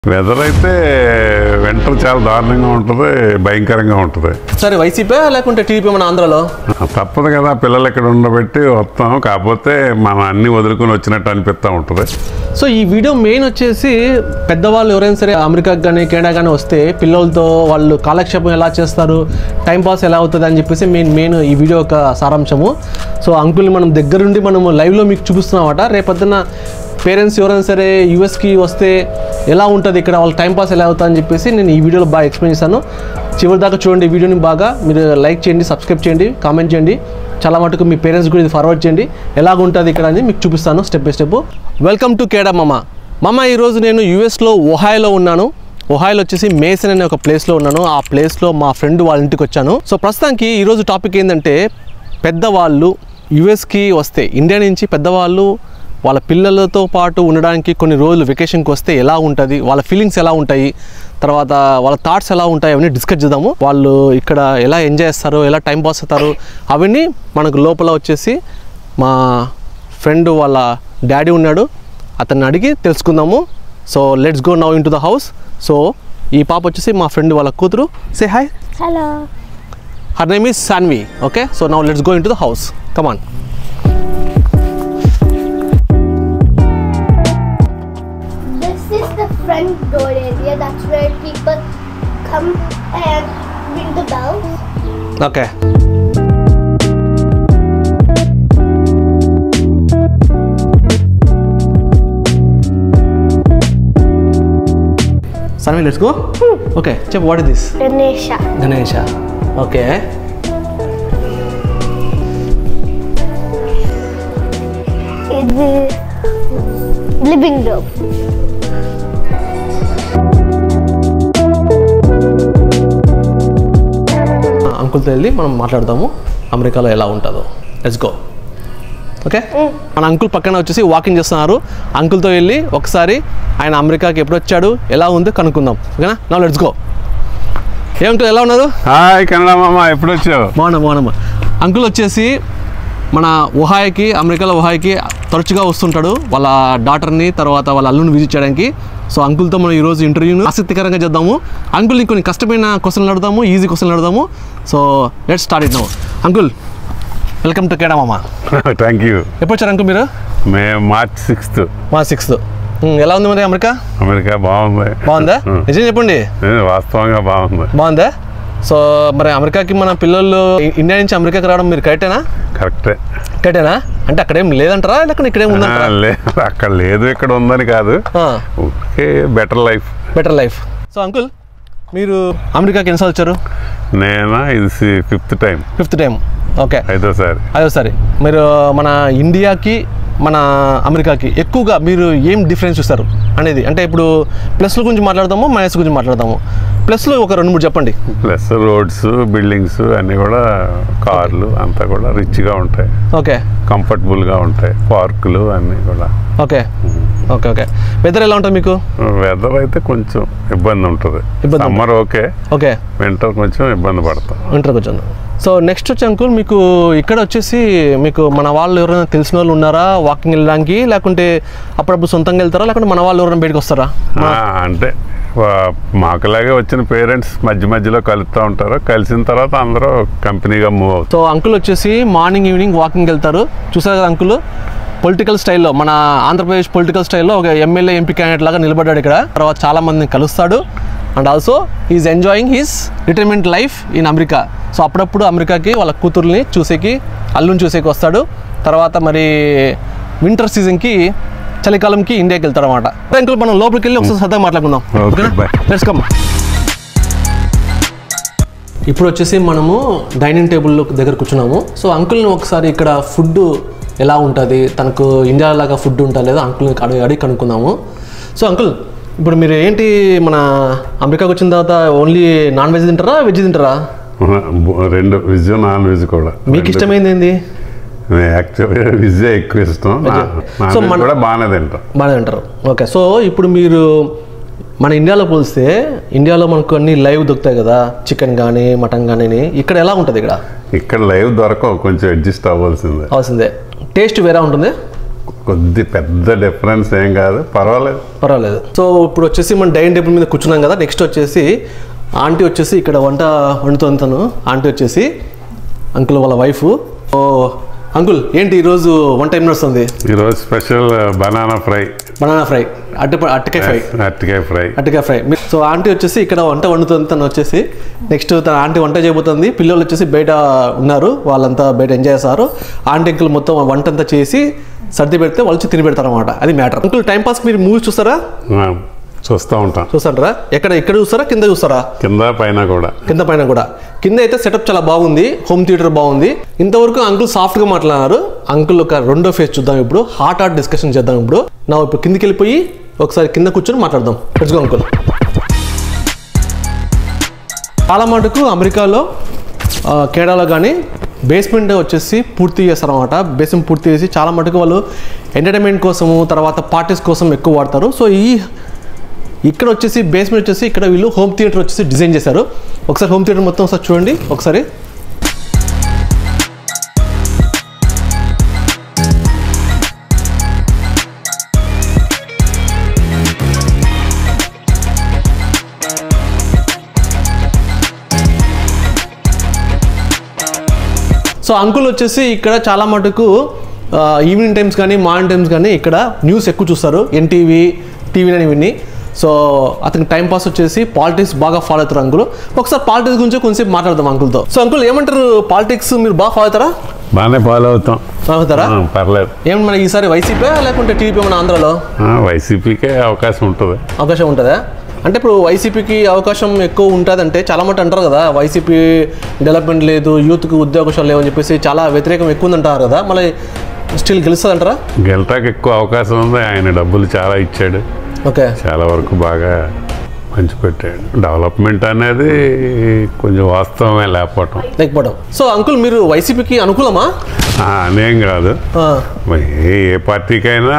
Weather అయితే winter చాలా దారుణంగా ఉంటుంది భయంకరంగా ఉంటుంది సరే వైసీపీ లేకుంటే టీడీపీ మన ఆంధ్రాలో తప్పదు కదా పిల్లలు ఇక్కడ ఉండబెట్టి వస్తాం కాకపోతే మనం అన్ని వదులుకొని వచ్చినట్టు అనిపిస్తూ ఉంటుంది సో ఈ వీడియో మెయిన్ వచ్చేసి పెద్దవాళ్ళు ఎవరైనా సరే అమెరికాకి కానీ కెనడా కానీ వస్తే పిల్లలతో వాళ్ళు కాలక్షేపం ఎలా చేస్తారు టైం పాస్ ఎలా అవుతుంది అని చెప్పేసి మెయిన్ మెయిన్ ఈ వీడియో ఒక సారాంశము సో అంకుల్ని మనం దగ్గరుండి మనం లైవ్లో మీకు చూపిస్తున్నామట రేపొద్దున పేరెంట్స్ ఎవరైనా సరే యూఎస్కి వస్తే ఎలా ఉంటుంది ఇక్కడ వాళ్ళ టైం పాస్ ఎలా అవుతుంది అని చెప్పేసి నేను ఈ వీడియోలో బాగా ఎక్స్ప్లెయిన్ చేశాను చివరి దాకా చూడండి ఈ వీడియోని బాగా మీరు లైక్ చేయండి సబ్స్క్రైబ్ చేయండి కామెంట్ చేయండి చాలా మటుకు మీ పేరెంట్స్ కూడా ఇది ఫార్వర్డ్ చేయండి ఎలాగ ఉంటుంది ఇక్కడ అని మీకు చూపిస్తాను step by step welcome to కేడా మమ్మ మమ్మ ఈరోజు నేను యూఎస్లో ఒహాయిలో ఉన్నాను ఒహాయిలో వచ్చేసి మేసన్ అనే ఒక ప్లేస్లో ఉన్నాను ఆ ప్లేస్లో మా ఫ్రెండ్ వాళ్ళ ఇంటికి వచ్చాను సో ప్రస్తుతానికి ఈరోజు టాపిక్ ఏంటంటే పెద్దవాళ్ళు యుఎస్కి వస్తే ఇండియా నుంచి పెద్దవాళ్ళు వాళ్ళ పిల్లలతో పాటు ఉండడానికి కొన్ని రోజులు వెకేషన్కి వస్తే ఎలా ఉంటుంది వాళ్ళ ఫీలింగ్స్ ఎలా ఉంటాయి తర్వాత వాళ్ళ థాట్స్ ఎలా ఉంటాయి అవన్నీ డిస్కస్ చేద్దాము వాళ్ళు ఇక్కడ ఎలా ఎంజాయ్ చేస్తారు ఎలా టైం పాస్ అవుతారు అవన్నీ మనకు లోపల వచ్చేసి మా ఫ్రెండ్ వాళ్ళ డాడీ ఉన్నాడు అతన్ని అడిగి తెలుసుకుందాము so let's go now into the house సో ఈ పాప వచ్చేసి మా ఫ్రెండ్ వాళ్ళ కూతురు say hi Hello. Her name is Saanvi okay so now let's go into the house come on This is the front door area. That's where people come and ring the bells. Okay Saanvi let's go okay చెప్పు what is this Ganesha. Ganesha okay It's the living room. అంకుల్తో వెళ్ళి మనం మాట్లాడదాము అమెరికాలో ఎలా ఉంటుందో let's go okay మన uncle పక్కన వచ్చేసి వాకింగ్ చేస్తున్నారు అంకుల్తో వెళ్ళి ఒకసారి ఆయన అమెరికాకి ఎప్పుడు వచ్చాడు ఎలా ఉందో కనుక్కుందాం ఓకేనా నా లెట్స్ గో ఏ అంకుల్ ఎలా ఉన్నారు హాయ్ కన్నడ మామ ఎప్పుడు వచ్చావు బాగున్నా బాగున్నా అంకుల్ వచ్చేసి మన ఒహాయికి అమెరికాలో ఒహాయికి తరచుగా వస్తుంటాడు వాళ్ళ డాటర్ని తర్వాత వాళ్ళ అల్లుని విజిట్ చేయడానికి సో అంకుల్తో మనం ఈరోజు ఇంటర్వ్యూను ఆసక్తికరంగా చేద్దాము అంకుల్ని కొన్ని కష్టమైన క్వశ్చన్లు అడుగుదాము ఈజీ క్వశ్చన్లు అడుగుదాము so let start it now uncle welcome to కేడా మామ థ్యాంక్ యూ ఎప్పుడు వచ్చారు అంకుల్ మీరు మేము మార్చ్ సిక్స్త్ మా సిక్స్త్ ఎలా ఉంది మరి అమెరికా అమెరికా బాగుంది బాగుందా Hmm. నిజం చెప్పండి ఏ, వాస్తవంగా బాగుంది బాగుందా సో మరి అమెరికాకి మన పిల్లలు ఇ- ఇండియా నుంచి అమెరికాకి రావడం మీరు కరెక్టేనా కరెక్టే కరెక్టేనా అంటే అక్కడేం లేదంటారా లేకపోతే ఇక్కడేం ఆ, ఉందంటారా లేదు అక్కడ లేదు ఇక్కడ ఉందని కాదు okay better life better life so uncle మీరు అమెరికాకి ఎన్నిసార్లు వచ్చారు నేనా ఇది fifth time fifth time okay ఐదోసారి అదోసారి మీరు మన ఇండియాకి మన అమెరికాకి ఎక్కువగా మీరు ఏం డిఫరెన్స్ చూస్తారు అనేది అంటే ఇప్పుడు ప్లస్ల గురించి మాట్లాడదాము మైనస్ గురించి మాట్లాడదాము ప్లస్లో ఒక రెండు మూడు చెప్పండి ప్లస్ రోడ్స్ బిల్డింగ్స్ అన్నీ కూడా కార్లు అంతా కూడా రిచ్గా ఉంటాయి ఓకే కంఫర్టబుల్గా ఉంటాయి పార్కులు అన్నీ కూడా ఓకే ఓకే ఓకే వెదర్ ఎలా ఉంటుంది మీకు వెదర్ అయితే కొంచెం ఇబ్బంది ఉంటుంది ఇబ్బంది సమ్మర్ ఓకే ఓకే వింటర్ కొంచెం ఇబ్బంది పడతాం వింటర్కి వచ్చాను సో నెక్స్ట్ వచ్చి అంకుల్ మీకు ఇక్కడ వచ్చేసి మీకు మన వాళ్ళు ఎవరైనా తెలిసిన వాళ్ళు ఉన్నారా వాకింగ్ వెళ్ళడానికి లేకుంటే అప్పుడప్పుడు సొంతంగా వెళ్తారా లేకుంటే మన వాళ్ళు ఎవరైనా బయటకు వస్తారా ఆ, అంటే వా- మాకులాగే వచ్చిన పేరెంట్స్ మధ్య మధ్యలో కలుస్తూ ఉంటారు కలిసిన తర్వాత అందరూ కంపెనీగా మూవ్ అవుతారు సో అంకుల్ వచ్చేసి మార్నింగ్ ఈవినింగ్ వాకింగ్ వెళ్తారు చూసారు కదా అంకుల్ పొలిటికల్ స్టైల్లో మన ఆంధ్రప్రదేశ్ పొలిటికల్ స్టైల్లో ఒక ఎమ్మెల్యే ఎంపీ క్యాండిడేట్ లాగా నిలబడ్డాడు ఇక్కడ తర్వాత చాలా మందిని కలుస్తాడు and also is enjoying his retirement life in America so అప్పుడప్పుడు అమెరికాకి వాళ్ళ కూతుర్ని చూసేకి అల్లుని చూసేకి వస్తాడు తర్వాత మరి వింటర్ సీజన్కి చలికాలంకి ఇండియాకి వెళ్తారు అనమాట అంకుల్ మనం లోపలికి వెళ్ళి ఒకసారి సరదాగా మాట్లాడుకుందాం Okay, ఓకేనా bye. లెట్స్ కమ్ ఇప్పుడు వచ్చేసి మనము డైనింగ్ టేబుల్ దగ్గర కూర్చున్నాము సో అంకుల్ని ఒకసారి ఇక్కడ ఫుడ్ ఎలా ఉంటుంది తనకు ఇండియా లాగా ఫుడ్ ఉంటుందా లేదా అంకుల్ని అడిగి అడిగి కనుక్కుందాము సో అంకుల్ ఇప్పుడు మీరు ఏంటి మన అమెరికాకి వచ్చిన తర్వాత ఓన్లీ నాన్ వెజ్ తింటారా వెజ్ తింటారా రెండు విజ్ నాన్ విజ్ కూడా మీకు ఇష్టమైంది ఏంది యాక్చువల్గా విజ్ ఎక్కువ ఇష్టం నా- నాన్ సో వెజ్ మన- కూడా బాగానే తింటాం బాగానే తింటారు ఓకే సో ఇప్పుడు మీరు మన ఇండియాలో పోలిస్తే ఇండియాలో మనకు అన్ని లైవ్ దొరుకుతాయి కదా చికెన్ కానీ మటన్ కానీ ఇక్కడ ఎలా ఉంటుంది ఇక్కడ ఇక్కడ లైవ్ దొరకవు కొంచెం అడ్జస్ట్ అవ్వాల్సిందే అవసిందే టేస్ట్ వేరే ఉంటుంది కొద్ది పెద్ద డిఫరెన్స్ ఏం కాదు పర్వాలేదు పర్వాలేదు సో ఇప్పుడు వచ్చేసి మనం డైనింగ్ టేబుల్ మీద కూర్చున్నాం కదా నెక్స్ట్ వచ్చేసి ఆంటీ వచ్చేసి ఇక్కడ వంట వండుతుంది తను ఆంటీ వచ్చేసి అంకుల్ వాళ్ళ వైఫ్ ఓ అంకుల్ ఏంటి ఈరోజు వంట ఏం నడుస్తుంది ఈరోజు special banana fry banana fry అట్టి అట్టకాయ ఫ్రై అరటికాయ ఫ్రై అట్టకాయ ఫ్రై మీ- సో ఆంటీ వచ్చేసి ఇక్కడ వంట వండుతుంది తను వచ్చేసి నెక్స్ట్ తన ఆంటీ వంట చేయబోతుంది పిల్లలు వచ్చేసి బయట ఉన్నారు వాళ్ళంతా బయట ఎంజాయ్ చేస్తారు ఆంటీ అంకుల్ మొత్తం వంట అంతా చేసి సర్ది పెడితే వాళ్ళు వచ్చి తిని పెడతారు అనమాట అది మ్యాటర్ అంకుల్ టైం పాస్ మీరు మూవీస్ చూస్తారా ఆ, చూస్తూ ఉంటాం చూస్తారా ఎక్కడ ఇక్కడ చూస్తారా కింద చూస్తారా కింద పైన కూడా కింద పైన కూడా కింద అయితే సెటప్ చాలా బాగుంది హోమ్ థియేటర్ బాగుంది ఇంతవరకు అంకుల్ సాఫ్ట్గా మాట్లాడారు అంకుల్ ఒక రెండో ఫేస్ చూద్దాం ఇప్పుడు హాట్ హాట్ డిస్కషన్ చేద్దాం ఇప్పుడు నా ఇప్పుడు కిందికి వెళ్ళిపోయి ఒకసారి కింద కూర్చొని మాట్లాడదాం లెట్స్ గో అంకుల్ చాలా మటుకు అమెరికాలో ఆ, కేరళలో కానీ బేస్మెంట్ వచ్చేసి పూర్తి చేస్తారన్నమాట బేస్మెంట్ పూర్తి చేసి చాలా మటుకు వాళ్ళు ఎంటర్టైన్మెంట్ కోసము తర్వాత పార్టీస్ కోసం ఎక్కువ వాడతారు సో ఈ ఇక్కడ వచ్చేసి బేస్మెంట్ వచ్చేసి ఇక్కడ వీళ్ళు హోమ్ థియేటర్ వచ్చేసి డిజైన్ చేశారు ఒకసారి హోమ్ థియేటర్ మొత్తం ఒకసారి చూడండి ఒకసారి సో అంకుల్ వచ్చేసి ఇక్కడ చాలా మటుకు ఆ, ఈవినింగ్ టైమ్స్ కానీ మార్నింగ్ టైమ్స్ కానీ ఇక్కడ న్యూస్ ఎక్కువ చూస్తారు ఎన్టీవీ టీవీ అని ఇవన్నీ సో అతనికి టైం పాస్ వచ్చేసి పాలిటిక్స్ బాగా ఫాలో అవుతారు అంకుల్ ఒకసారి పాలిటిక్స్ గురించి కొంచెంసేపు మాట్లాడదాం అంకుల్తో సో అంకుల్ ఏమంటారు పాలిటిక్స్ మీరు బాగా ఫాలో అవుతారా బాగానే ఫాలో అవుతాం ఫాలో అవుతారా ఆ, పర్లేదు ఏమన్నా మన ఈసారి వైసీపీ లేకుంటే టీడీపీ మన ఆంధ్రాలో ఆ, వైసీపీకే అవకాశం ఉంటుంది అవకాశం ఉంటుందా అంటే ఇప్పుడు వైసీపీకి అవకాశం ఎక్కువ ఉంటుందంటే చాలా మంది అంటారు కదా వైసీపీ డెవలప్మెంట్ లేదు యూత్కి ఉద్యోగాలు లేవని చెప్పేసి చాలా వ్యతిరేకం ఎక్కువ ఉందంటారు కదా మళ్ళీ స్టిల్ గెలుస్తుంది అంటారా గెలటానికి ఎక్కువ అవకాశం ఉంది ఆయన డబ్బులు చాలా ఇచ్చాడు ఓకే చాలా వరకు బాగా పంచిపెట్టాడు డెవలప్మెంట్ అనేది కొంచెం వాస్తవమే లేకపోవటం లేకపోవడం సో అంకుల్ మీరు వైసీపీకి అనుకూలమా ఆ, అనేం కాదు ఆ, మరి ఏ ఏ పార్టీకైనా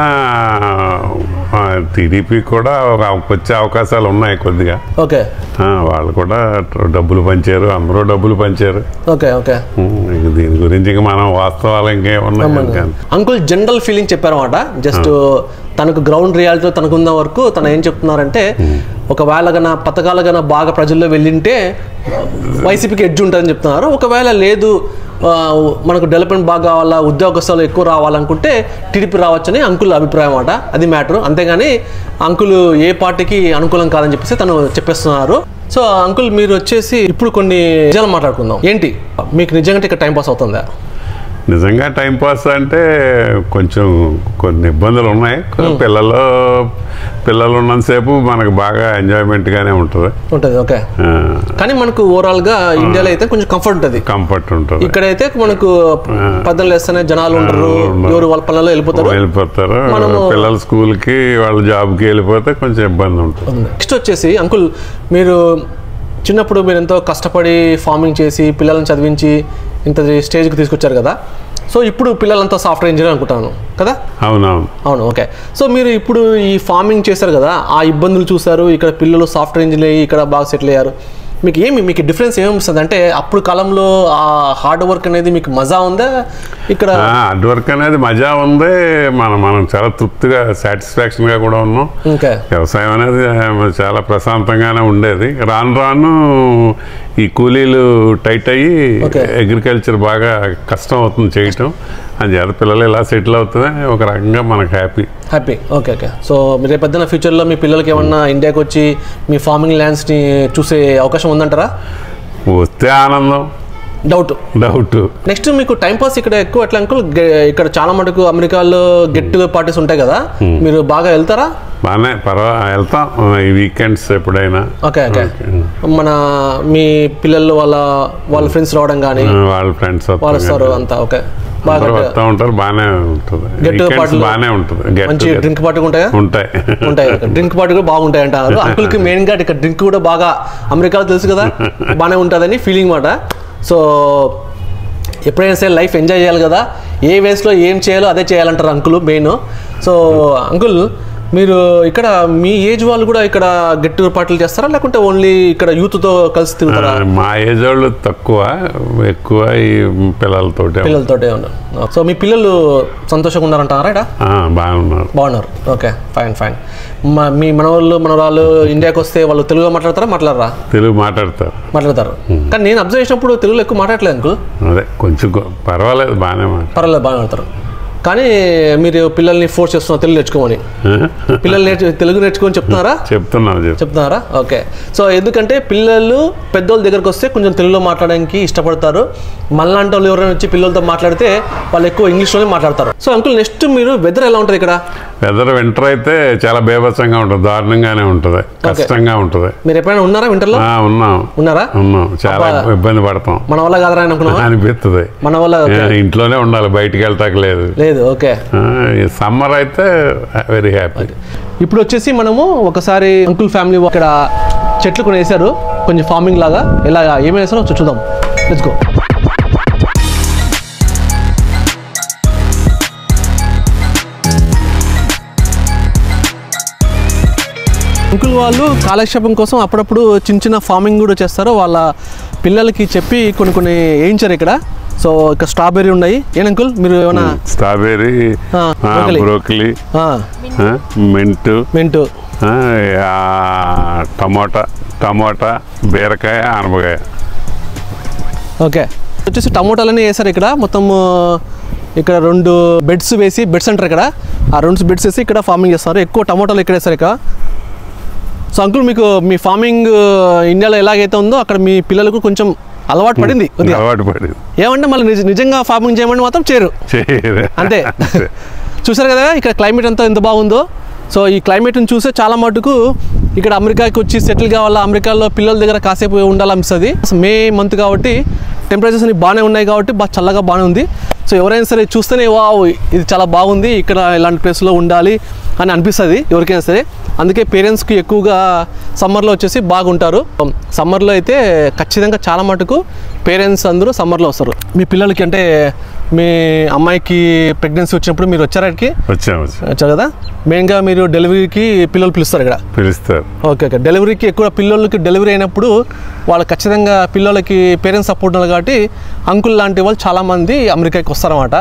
టీడీపీ కూడా ఒక వచ్చే అవకాశాలు ఉన్నాయి కొద్దిగా ఓకే ఆ, వాళ్ళు కూడా డబ్బులు పంచారు అందరూ డబ్బులు పంచారు ఓకే ఓకే ఉమ్, ఇంక దీని గురించి ఇంక మనం వాస్తవాలు ఇంకేమున్నాయి ఇంకా అంకుల్ జనరల్ ఫీలింగ్ చెప్పారన్నమాట జస్ట్ తనకు గ్రౌండ్ రియాలిటీ తనకు ఉన్న వరకు తను ఏం చెప్తున్నారంటే ఒకవేళ గన పథకాలు గన బాగా ప్రజల్లో వెళ్ళింటే వైసీపీకి ఎడ్జ్ ఉంటుందని చెప్తున్నారు ఒకవేళ లేదు ఆ, మనకు డెవలప్మెంట్ బాగా కావాలా ఉద్యోగస్తులు ఎక్కువ రావాలనుకుంటే టీడీపీ రావచ్చని అంకుల్ అభిప్రాయం అన్నమాట అది మ్యాటర్ అంతేగాని అంకుల్ ఏ పార్టీకి అనుకూలం కాదని చెప్పేసి తను చెప్పేస్తున్నారు సో అంకుల్ మీరు వచ్చేసి ఇప్పుడు కొన్ని నిజాలు మాట్లాడుకుందాం ఏంటి మీకు నిజంగా ఇక్కడ టైం పాస్ అవుతుందా నిజంగా టైం పాస్ అంటే కొంచెం కొన్ని ఇబ్బందులు ఉన్నాయి పిల్లలు పిల్లలు ఉన్నంతసేపు మనకు బాగా ఎంజాయ్మెంట్గానే ఉంటుంది ఉంటుంది ఓకే కానీ మనకు ఓవరాల్ గా ఇండియాలో అయితే కొంచెం కంఫర్ట్ ఉంటుంది కంఫర్ట్ ఉంటుంది ఇక్కడైతే మనకు పద్దలు వేస్తేనే జనాలు ఉండరు ఎవరు వాళ్ళ పనులలో వెళ్ళిపోతారు వెళ్ళిపోతారు మనము- పిల్లలు స్కూల్కి వాళ్ళ జాబ్కి వెళ్ళిపోతే కొంచెం ఇబ్బంది ఉంటుంది నెక్స్ట్ వచ్చేసి అంకుల్ మీరు చిన్నప్పుడు మీరు ఎంతో కష్టపడి ఫార్మింగ్ చేసి పిల్లల్ని చదివించి ఇంత స్టేజ్కి తీసుకొచ్చారు కదా సో ఇప్పుడు పిల్లలంతా సాఫ్ట్వేర్ ఇంజనీర్ అనుకుంటాను కదా అవునవును అవును ఓకే సో మీరు ఇప్పుడు ఈ ఫార్మింగ్ చేశారు కదా ఆ ఇబ్బందులు చూశారు ఇక్కడ పిల్లలు సాఫ్ట్వేర్ ఇంజనీర్ అయ్యి ఇక్కడ బాగా సెటిల్ అయ్యారు మీకు ఏమి మీకు డిఫరెన్స్ ఏమనిపిస్తుంది అంటే అప్పుడు కాలంలో ఆ హార్డ్ వర్క్ అనేది మీకు మజా ఉందా ఇక్కడ హార్డ్ వర్క్ అనేది మజా ఉంది మనం మనం చాలా తృప్తిగా సాటిస్ఫాక్షన్గా కూడా ఉన్నాం ఓకే వ్యవసాయం అనేది ఆ, చాలా ప్రశాంతంగానే ఉండేది రాను రాను ఈ కూలీలు టైట్ అయ్యి Okay. అగ్రికల్చర్ బాగా కష్టం అవుతుంది చేయటం అందుచేత పిల్లలు ఇలా సెటిల్ అవుతుంది ఒక రకంగా మనకు happy happy okay okay so మీరు రేపు పెద్దన ఫ్యూచర్లో మీ పిల్లలకి ఏమన్నా ఇండియాకి వచ్చి మీ ఫార్మింగ్ ల్యాండ్స్ని చూసే అవకాశం ఉందంటారా వస్తే ఆనందం డౌట్ డౌట్ నెక్స్ట్ మీకు టైం పాస్ ఇక్కడ ఎక్కువ ఎట్లా అంకుల్ గె- ఇక్కడ చాలా మటుకు అమెరికాలో గెట్ టుగెదర్ పార్టీస్ ఉంటాయి కదా మీరు బాగా వెళ్తారా బాగానే పర్వా వెళ్తాం ఈ వీకెండ్స్ ఎప్పుడైనా ఓకే ఓకే మన మీ పిల్లలు వాళ్ళ వాళ్ళ ఫ్రెండ్స్ రావడం కానీ ఆ, వాళ్ళ ఫ్రెండ్స్ వాళ్ళు వస్తారు అంతా ఓకే బాగా అందరూ వస్తూ ఉంటారు బాగానే ఉంటుంది Get together వీకెండ్స్ parties- బాగానే ఉంటుంది Get మంచి together. డ్రింక్ పార్టీ ఉంటాయా ఉంటాయి ఉంటాయి డ్రింక్ పార్టీ కూడా బాగుంటాయి అంటారు అంకుల్ కి మెయిన్ గా ఇక్కడ డ్రింక్ కూడా బాగా అమెరికాలో తెలుసు కదా బాగానే ఉంటుందని ఫీలింగ్ మాట సో ఎప్పుడైనా సరే లైఫ్ ఎంజాయ్ చేయాలి కదా ఏ వేస్లో ఏం చేయాలో అదే చేయాలంటారు అంకుల్ మెయిన్ సో అంకుల్ మీరు ఇక్కడ మీ ఏజ్ వాళ్ళు కూడా ఇక్కడ గెట్ పార్టీలు చేస్తారా లేకుంటే ఓన్లీ ఇక్కడ యూత్తో కలిసి తిరుగుతారా మా ఏజ్ వాళ్ళు తక్కువ ఎక్కువ ఈ పిల్లలతోటి పిల్లలతోటే ఉన్నారు సో మీ పిల్లలు సంతోషంగా ఉన్నారంటారా ఇక్కడ బాగున్నారు బాగున్నారు ఓకే ఫైన్ ఫైన్ మా మీ మనవాళ్ళు మనవరాళ్ళు ఇండియాకి వస్తే వాళ్ళు తెలుగులో మాట్లాడతారా మాట్లాడరా తెలుగు మాట్లాడతారు మాట్లాడతారు కానీ నేను అబ్జర్వ్ చేసినప్పుడు తెలుగులో ఎక్కువ మాట్లాడలేదు అంకుల్ అదే కొంచెం కొ- పర్వాలేదు బాగానే మాట్లాడు పర్వాలేదు బాగా మాట్లాడతారు కానీ మీరు పిల్లల్ని ఫోర్స్ చేస్తున్నారు తెలుగు నేర్చుకోమని పిల్లలు నేర్చు తెలుగు నేర్చుకోమని చెప్తున్నారా చెప్తున్నాను చెప్ చెప్తున్నారా ఓకే సో ఎందుకంటే పిల్లలు పెద్దోళ్ళ దగ్గరకు వస్తే కొంచెం తెలుగులో మాట్లాడడానికి ఇష్టపడతారు మళ్ళాంటి వాళ్ళు ఎవరైనా వచ్చి పిల్లలతో మాట్లాడితే వాళ్ళు ఎక్కువ ఇంగ్లీష్లోనే మాట్లాడతారు సో అంకుల్ నెక్స్ట్ మీరు వెదర్ ఎలా ఉంటుంది ఇక్కడ వెదర్ వింటర్ అయితే చాలా బేభత్సంగా ఉంటుంది దారుణంగానే ఉంటుంది కష్టంగా ఉంటుంది మీరు ఎప్పుడైనా ఉన్నారా వింటర్లో ఆ, ఉన్నాం ఉన్నారా ఉన్నాం చాలా అబ్బా. ఇబ్బంది పడతాం మన వల్ల కాదరా అని అనుకున్నావా అనిపిస్తుంది మన వల్ల ఏ, ఇంట్లోనే ఉండాలి బయటికి వెళ్ళటానికి లేదు లేదు ఓకే సమ్మర్ అయితే వెరీ హ్యాపీ ఇప్పుడు వచ్చేసి మనము ఒకసారి అంకుల్ ఫ్యామిలీ ఇక్కడ చెట్లు కొన్ని వేశారు కొంచెం ఫార్మింగ్ లాగా ఇలా ఏమేమి వేసారో చూ- చూద్దాం లెట్స్ గో అంకుల్ వాళ్ళు కాలక్షేపం కోసం అప్పుడప్పుడు చిన్న చిన్న ఫార్మింగ్ కూడా చేస్తారు వాళ్ళ పిల్లలకి చెప్పి కొన్ని కొన్ని వేయించారు ఇక్కడ సో ఇక్కడ స్ట్రాబెర్రీ ఉన్నాయి ఏం అంకుల్ మీరు ఏమైనా స్ట్రాబెర్రీ ఆ, బ్రోకలీ. బ్రోకలీ ఆ, మెంటు మెంటు ఆ, ఆ, టమోటా టమోటా బీరకాయ ఆనపకాయ ఓకే వచ్చేసి టమోటాలన్నీ వేసారు ఇక్కడ మొత్తం ఇక్కడ రెండు బెడ్స్ వేసి బెడ్స్ అంటారు ఇక్కడ ఆ రెండు బెడ్స్ వేసి ఇక్కడ ఫార్మింగ్ చేస్తారు ఎక్కువ టమోటాలు ఇక్కడ వేస్తారు ఇక్కడ సో అంకుల్ మీకు మీ ఫార్మింగ్ ఇండియాలో ఎలాగైతే ఉందో అక్కడ మీ పిల్లలకు కొంచెం అలవాటు పడింది కొద్దిగా అలవాటు పడింది ఏమంటే మళ్ళీ నిజ- నిజంగా ఫార్మింగ్ చేయమని మాత్రం చేయరు చేయరు. అంతే చూసారు కదా ఇక్కడ క్లైమేట్ అంతా ఎంత బాగుందో సో ఈ క్లైమేట్ని చూసే చాలా మటుకు ఇక్కడ అమెరికాకి వచ్చి సెటిల్ కావాలా అమెరికాలో పిల్లల దగ్గర కాసేపు ఉండాలనిపిస్తుంది మే మంత్ కాబట్టి టెంపరేచర్స్ అన్ని బాగానే ఉన్నాయి కాబట్టి బాగా చల్లగా బాగానే ఉంది సో ఎవరైనా సరే చూస్తేనే వావ్ ఇది చాలా బాగుంది ఇక్కడ ఇలాంటి ప్లేస్లో ఉండాలి అని అనిపిస్తుంది ఎవరికైనా సరే అందుకే పేరెంట్స్కి ఎక్కువగా సమ్మర్లో వచ్చేసి బాగుంటారు సమ్మర్లో అయితే ఖచ్చితంగా చాలా మటుకు పేరెంట్స్ అందరూ సమ్మర్లో వస్తారు మీ పిల్లలకి అంటే మీ అమ్మాయికి ప్రెగ్నెన్సీ వచ్చినప్పుడు మీరు వచ్చారాడికి వచ్చాం వచ్చాం వచ్చారు కదా మెయిన్గా మీరు డెలివరీకి పిల్లలు పిలుస్తారు ఇక్కడ పిలుస్తారు ఓకే ఓకే డెలివరీకి ఎక్కువ పిల్లలకి డెలివరీ అయినప్పుడు వాళ్ళు ఖచ్చితంగా పిల్లలకి పేరెంట్స్ సపోర్ట్ ఉన్నారు కాబట్టి అంకుల్ లాంటి వాళ్ళు చాలామంది అమెరికాకి వస్తారన్నమాట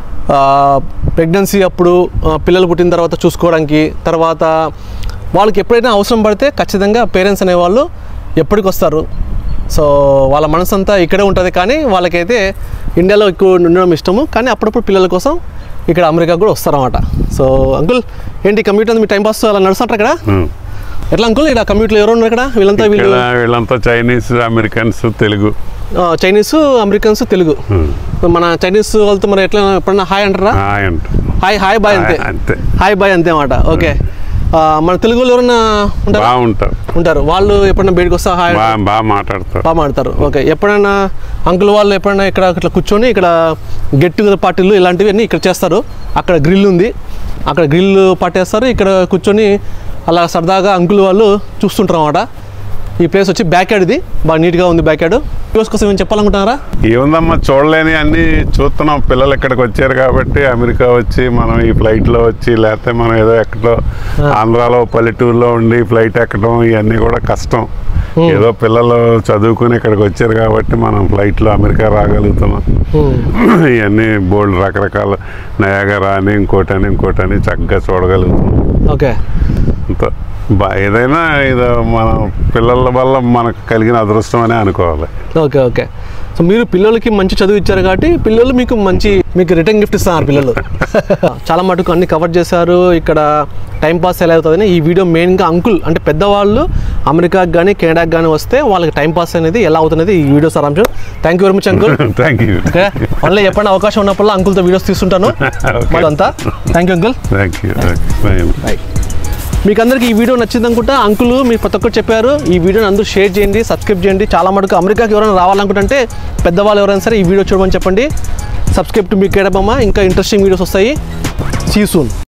ప్రెగ్నెన్సీ అప్పుడు ఆ, పిల్లలు పుట్టిన తర్వాత చూసుకోవడానికి తర్వాత వాళ్ళకి ఎప్పుడైనా అవసరం పడితే ఖచ్చితంగా పేరెంట్స్ అనేవాళ్ళు ఎప్పటికి వస్తారు సో వాళ్ళ మనసు అంతా ఇక్కడే ఉంటుంది కానీ వాళ్ళకైతే ఇండియాలో ఎక్కువ ఉండడం ఇష్టము కానీ అప్పుడప్పుడు పిల్లల కోసం ఇక్కడ అమెరికా కూడా వస్తారన్నమాట సో అంకుల్ ఏంటి కమ్యూట్ మీ టైం పాస్ అలా నడుస్తుంటారు ఇక్కడ ఉం. ఎట్లా అంకుల్ ఇక్కడ కమ్యూట్లో ఎవరు ఉన్నారు ఇక్కడ వీళ్ళంతా వీళ్ళు ఇక్కడ వీళ్ళంతా చైనీస్ అమెరికన్స్ తెలుగు ఆ, చైనీస్ అమెరికన్స్ తెలుగు ఉం. మన చైనీస్ వాళ్ళతో మరి ఎట్లా ఎప్పుడన్నా హాయ్ అంటారా హాయ్ అంట హాయ్ హాయ్ బాయ్ అంతే అంతే హాయ్ బాయ్ అంతే అన్నమాట ఓకే ఆ, మన తెలుగు వాళ్ళు ఎవరన్నా ఉంటారా బాగుంటారు ఉంటారు వాళ్ళు ఎప్పుడన్నా బయటకు వస్తా హాయ్ బాగా బాగా మాట్లాడతారు బాగా మాడతారు ఓకే ఎప్పుడైనా అంకుల్ వాళ్ళు ఎప్పుడైనా ఇక్కడ ఇట్లా కూర్చొని ఇక్కడ గెట్ టుగెదర్ పార్టీలు ఇలాంటివి అన్నీ ఇక్కడ చేస్తారు అక్కడ గ్రిల్ ఉంది అక్కడ గ్రిల్ పట్టేస్తారు ఇక్కడ కూర్చొని అలా సరదాగా అంకుల్ వాళ్ళు చూస్తుంటారు అన్నమాట ఈ ప్లేస్ వచ్చి బ్యాక్ యార్డ్ ఇది బాగా నీట్గా ఉంది బ్యాక్ యార్డ్ వ్యూస్ కోసం ఏం చెప్పాలనుకుంటున్నారా ఏముందమ్మా చూడలేని అన్ని చూస్తున్నాం పిల్లలు ఇక్కడికి వచ్చారు కాబట్టి అమెరికా వచ్చి మనం ఈ ఫ్లైట్ లో వచ్చి లేకపోతే మనం ఏదో ఎక్కడో ఆంధ్రాలో పల్లెటూరులో ఉండి ఫ్లైట్ ఎక్కడం ఇవన్నీ కూడా కష్టం ఏదో పిల్లలు చదువుకుని ఇక్కడికి వచ్చారు కాబట్టి మనం ఫ్లైట్ లో అమెరికా రాగలుగుతున్నాం ఇవన్నీ బోల్డ్ రకరకాల నయాగరా అని ఇంకోటని ఇంకోటని చక్కగా చూడగలుగుతున్నాం ఓకే అంత బా ఏదైనా ఇది మన పిల్లల వల్ల మనకు కలిగిన అదృష్టం అనే అనుకోవాలి ఓకే ఓకే సో మీరు పిల్లలకి మంచి చదువు ఇచ్చారు కాబట్టి పిల్లలు మీకు మంచి మీకు రిటర్న్ గిఫ్ట్ ఇస్తున్నారు పిల్లలు చాలా మటుకు అన్ని కవర్ చేశారు ఇక్కడ టైం పాస్ ఎలా అవుతుందని ఈ వీడియో మెయిన్గా అంకుల్ అంటే పెద్దవాళ్ళు అమెరికాకి కానీ కెనడాకి కానీ వస్తే వాళ్ళకి టైం పాస్ అనేది ఎలా అవుతున్నది ఈ వీడియో సారాంశం thank you very much uncle thank you okay మళ్ళీ ఎప్పుడైనా అవకాశం ఉన్నప్పుడు అంకుల్తో వీడియోస్ తీస్తుంటాను Okay. అంతా thank you uncle thank you bye మీకు అందరికీ ఈ వీడియో నచ్చింది అనుకుంటా అంకుల్ మీరు ప్రతి ఒక్కరు చెప్పారు ఈ వీడియోని అందరూ షేర్ చేయండి సబ్స్క్రైబ్ చేయండి చాలా మటుకు అమెరికాకి ఎవరైనా రావాలనుకుంటే పెద్దవాళ్ళు ఎవరైనా సరే ఈ వీడియో చూడమని చెప్పండి సబ్స్క్రైబ్ టు మీ కేడబమ్మ ఇంకా ఇంట్రెస్టింగ్ వీడియోస్ వస్తాయి సీ సూన్